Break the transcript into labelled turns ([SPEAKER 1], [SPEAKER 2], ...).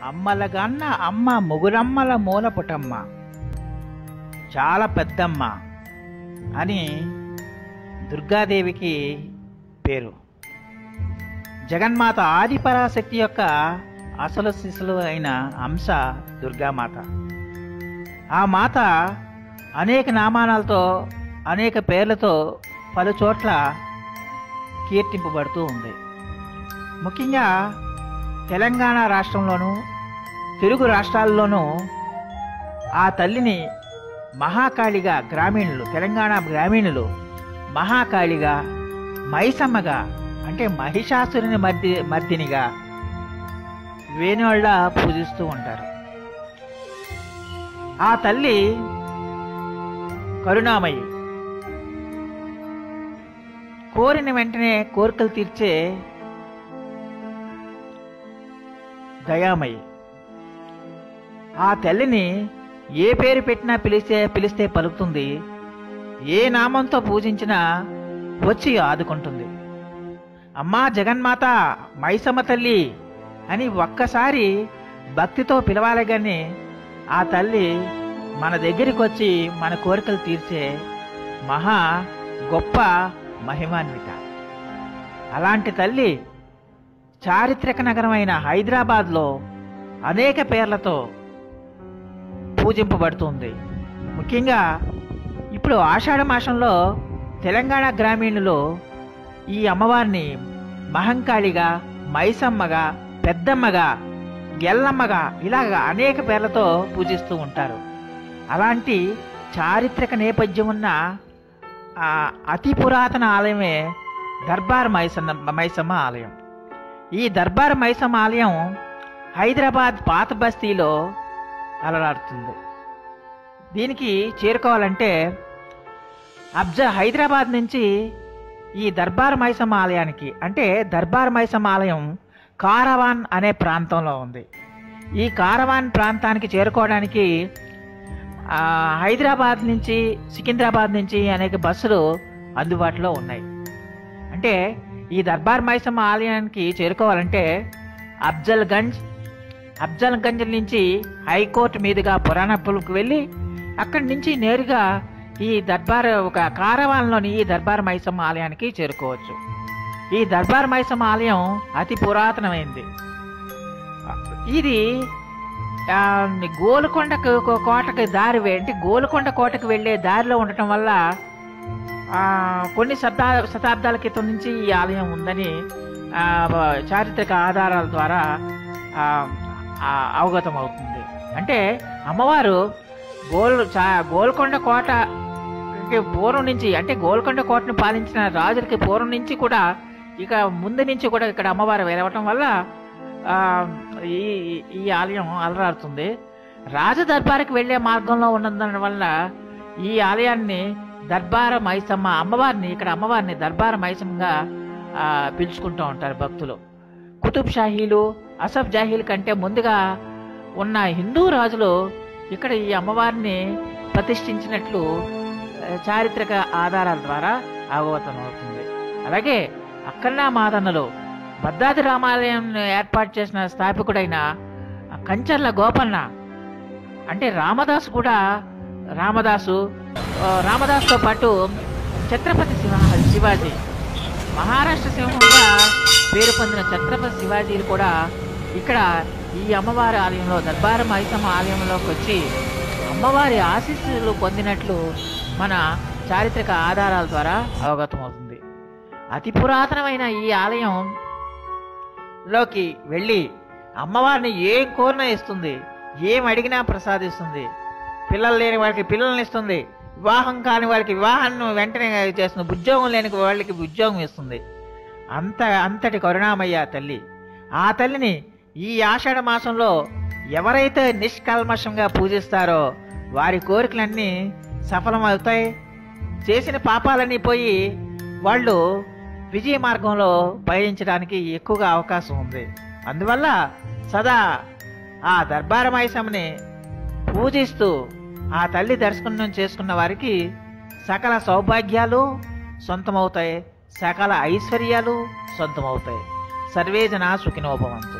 [SPEAKER 1] అమ్మలగన్న అమ్మ ముగురమ్మల మూలపుటమ్మ చాలా పెద్దమ్మ అని దుర్గాదేవికి పేరు జగన్మాత ఆదిపరాశక్తి యొక్క అసలు శిశులు అయిన అంశ దుర్గామాత ఆ మాత అనేక నామానాలతో అనేక పేర్లతో పలు చోట్ల కీర్తింపబడుతూ ఉంది ముఖ్యంగా తెలంగాణ రాష్ట్రంలోనూ తెలుగు రాష్ట్రాల్లోనూ ఆ తల్లిని మహాకాళిగా గ్రామీణులు తెలంగాణ గ్రామీణులు మహాకాళిగా మైసమ్మగా అంటే మహిషాసురుని మర్ది మర్దినిగా వేణుళ్ళ పూజిస్తూ ఉంటారు ఆ తల్లి కరుణామయి కోరిన వెంటనే కోరికలు తీర్చే దయామయి ఆ తల్లిని ఏ పేరు పెట్టినా పిలిస్తే పిలిస్తే పలుకుతుంది ఏ నామంతో పూజించినా వచ్చి ఆదుకుంటుంది అమ్మా జగన్మాత మైసమ్మ తల్లి అని ఒక్కసారి భక్తితో పిలవాలి కానీ ఆ తల్లి మన దగ్గరికి వచ్చి మన కోరికలు తీర్చే మహా గొప్ప మహిమాన్విత అలాంటి తల్లి చారిత్రక నగరమైన హైదరాబాద్లో అనేక పేర్లతో పూజింపబడుతుంది ముఖ్యంగా ఇప్పుడు ఆషాఢ మాసంలో తెలంగాణ గ్రామీణులు ఈ అమ్మవారిని మహంకాళిగా మైసమ్మగా పెద్దమ్మగా గెల్లమ్మగా ఇలాగ అనేక పేర్లతో పూజిస్తూ ఉంటారు అలాంటి చారిత్రక నేపథ్యం ఉన్న ఆ, అతి పురాతన ఆలయమే దర్బార్ మైసన్న మైసమ్మ ఆలయం ఈ దర్బార్ మైసమ్మ ఆలయం హైదరాబాద్ పాత బస్తీలో అలరాడుతుంది దీనికి చేరుకోవాలంటే అబ్జ హైదరాబాద్ నుంచి ఈ దర్బార్ మైసమ్మ ఆలయానికి అంటే దర్బార్ మైసమ్మ ఆలయం కారవాన్ అనే ప్రాంతంలో ఉంది ఈ కారవాన్ ప్రాంతానికి చేరుకోవడానికి ఆ, హైదరాబాద్ నుంచి సికింద్రాబాద్ నుంచి అనేక బస్సులు అందుబాటులో ఉన్నాయి అంటే ఈ దర్బార్ మైసమ్మ ఆలయానికి చేరుకోవాలంటే అఫ్జల్గంజ్ అఫ్జల్గంజ్ నుంచి హైకోర్టు మీదుగా పురాణపులకు వెళ్ళి అక్కడి నుంచి నేరుగా ఈ దర్బార్ ఒక కారవాన్లోని ఈ దర్బార్ మైసమ్మ ఆలయానికి చేరుకోవచ్చు ఈ దర్బార్ మైసమ్మ ఆలయం అతి పురాతనమైంది ఇది ఆ, గోల్కొండ కో- కోటకి దారి వే- అంటే గోల్కొండ కోటకు వెళ్ళే దారిలో ఉండటం వల్ల ఆ, కొన్ని శతా శతాబ్దాల క్రితం నుంచి ఈ ఆలయం ఉందని ఆ, బ- చారిత్రక ఆధారాల ద్వారా ఆ, ఆ, అవగతం అవుతుంది అంటే అమ్మవారు గోల్ చా గోల్కొండ కోట అంటే పూర్వం నుంచి అంటే గోల్కొండ కోటను పాలించిన రాజులకి పూర్వం నుంచి కూడా ఇక ముందు నుంచి కూడా ఇక్కడ అమ్మవారు వెలవటం వల్ల ఆ, ఈ ఈ ఆలయం అలరాడుతుంది రాజ దర్బారుకి వెళ్ళే మార్గంలో ఉన్నందు వల్ల ఈ ఆలయాన్ని దర్బార మైసమ్మ అమ్మవారిని ఇక్కడ అమ్మవారిని దర్బార మైసమ్మగా ఆ, పిలుచుకుంటూ ఉంటారు భక్తులు కుతుబ్ షాహీలు అసఫ్ జాహీల్ కంటే ముందుగా ఉన్న హిందూ రాజులు ఇక్కడ ఈ అమ్మవారిని ప్రతిష్ఠించినట్లు ఆ, చారిత్రక ఆధారాల ద్వారా అవగతం అవుతుంది అలాగే అక్కన్నా మాదన్నలు భద్రాద్రి రామాలయం ఏర్పాటు చేసిన స్థాపకుడైన కంచర్ల గోపన్న అంటే రామదాసు కూడా రామదాసు ఆ, రామదాసుతో పాటు ఛత్రపతి శివ శివాజీ మహారాష్ట్ర సింహంగా పేరు పొందిన ఛత్రపతి శివాజీలు కూడా ఇక్కడ ఈ అమ్మవారి ఆలయంలో దర్బార మైసమ్మ ఆలయంలోకి వచ్చి అమ్మవారి ఆశీస్సులు పొందినట్లు మన చారిత్రక ఆధారాల ద్వారా అవగతమవుతుంది అతి పురాతనమైన ఈ ఆలయం లోకి వెళ్ళి అమ్మవారిని ఏం కోరినా ఇస్తుంది ఏం అడిగినా ప్రసాదిస్తుంది పిల్లలు లేని వారికి పిల్లల్ని ఇస్తుంది వివాహం కాని వారికి వివాహాన్ని వెంటనే చేస్తుంది ఉద్యోగం లేని వాళ్ళకి ఉద్యోగం ఇస్తుంది అంత అంతటి కరుణామయ్య తల్లి ఆ తల్లిని ఈ ఆషాఢ మాసంలో ఎవరైతే నిష్కల్మషంగా పూజిస్తారో వారి కోరికలన్నీ సఫలమవుతాయి చేసిన పాపాలన్నీ పోయి వాళ్ళు విజయ మార్గంలో పయనించడానికి ఎక్కువగా అవకాశం ఉంది అందువల్ల సదా ఆ దర్బారమాయసమ్మని పూజిస్తూ ఆ తల్లి దర్శనం చేసుకున్న వారికి సకల సౌభాగ్యాలు సొంతమవుతాయి సకల ఐశ్వర్యాలు సొంతమవుతాయి సర్వే జనా సుఖినోభవంతు